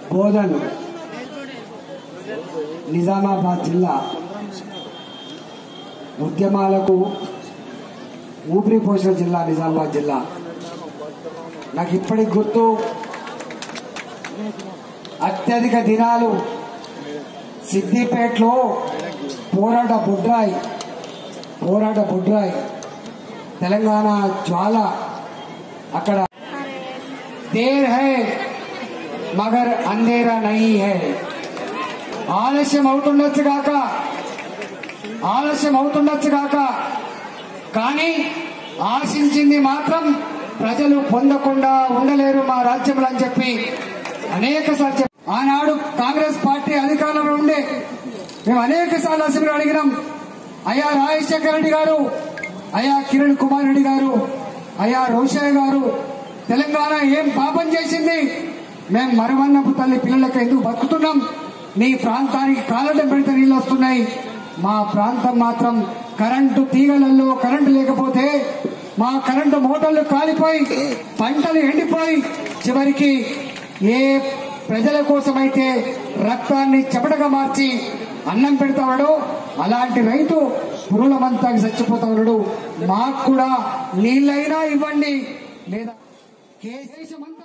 బోధన్ నిజామాబాద్ జిల్లా ఉద్యమాలకు ఊపిరి పోసిన జిల్లా నిజామాబాద్ జిల్లా నాకు ఇప్పటికి గుర్తు అత్యధిక దినాలు సిద్దిపేటలో పోరాట బుడ్రాయ్ పోరాట బుడ్రాయ్ తెలంగాణ జ్వాల అక్కడ దేర్ హై మగర్ అంధేరా నహీ హై ఆలస్యం అవుతుండొచ్చు కాక ఆలస్యం అవుతుండొచ్చు కాక కానీ ఆశించింది మాత్రం ప్రజలు పొందకుండా ఉండలేరు మా రాజ్యంలో అని చెప్పి అనేక సార్లు ఆనాడు కాంగ్రెస్ పార్టీ అధికారంలో ఉండే మేము అనేక సార్లు అసెంబ్లీ అడిగినాం అయ్యా రాజశేఖర రెడ్డి గారు అయ్యా కిరణ్ కుమార్ రెడ్డి గారు అయ్యా రోషయ్య గారు తెలంగాణ ఏం పాపం చేసింది మేము మరువన్నపు తల్లి పిల్లలకు ఎందుకు బతుకుతున్నాం మీ ప్రాంతానికి కాలడం పెడితే నీళ్ళు వస్తున్నాయి మా ప్రాంతం మాత్రం కరెంటు తీగలలో కరెంటు లేకపోతే మా కరెంటు మోటార్లు కాలిపోయి పంటలు ఎండిపోయి చివరికి ఏ ప్రజల కోసమైతే రక్తాన్ని చెమటగా మార్చి అన్నం పెడతా ఉన్నాడో అలాంటి రైతు పురులమంతా చచ్చిపోతా ఉన్నాడు మాకు కూడా నీళ్ళైనా ఇవ్వండి లేదా దేశమంతా